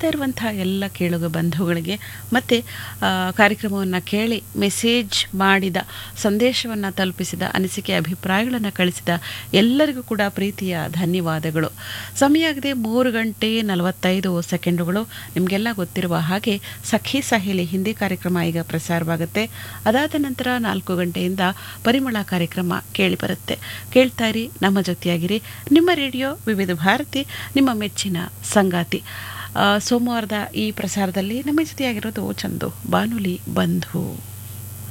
ಕೇಳ್ತಾ ಇರುವಂತಹ ಎಲ್ಲ ಕೇಳುಗ ಬಂಧುಗಳಿಗೆ ಮತ್ತು ಕಾರ್ಯಕ್ರಮವನ್ನು ಕೇಳಿ ಮೆಸೇಜ್ ಮಾಡಿದ ಸಂದೇಶವನ್ನು ತಲುಪಿಸಿದ ಅನಿಸಿಕೆ ಅಭಿಪ್ರಾಯಗಳನ್ನು ಕಳಿಸಿದ ಎಲ್ಲರಿಗೂ ಕೂಡ ಪ್ರೀತಿಯ ಧನ್ಯವಾದಗಳು ಸಮಯ ಆಗಿದೆ ಮೂರು ಗಂಟೆ ನಲವತ್ತೈದು ಸೆಕೆಂಡುಗಳು ನಿಮಗೆಲ್ಲ ಗೊತ್ತಿರುವ ಹಾಗೆ ಸಖಿ ಸಹೇಲಿ ಹಿಂದಿ ಕಾರ್ಯಕ್ರಮ ಈಗ ಪ್ರಸಾರವಾಗುತ್ತೆ ಅದಾದ ನಂತರ ನಾಲ್ಕು ಗಂಟೆಯಿಂದ ಪರಿಮಳ ಕಾರ್ಯಕ್ರಮ ಕೇಳಿಬರುತ್ತೆ ಕೇಳ್ತಾ ಇರಿ ನಮ್ಮ ಜೊತೆಯಾಗಿರಿ ನಿಮ್ಮ ರೇಡಿಯೋ ವಿವಿಧ ಭಾರತಿ ನಿಮ್ಮ ಮೆಚ್ಚಿನ ಸಂಗಾತಿ ಆ, ಸೋಮವಾರದ ಈ ಪ್ರಸಾರದಲ್ಲಿ ನಮ್ಮ ಜೊತೆಯಾಗಿರೋದು ಚಂದು ಬಾನುಲಿ ಬಂಧು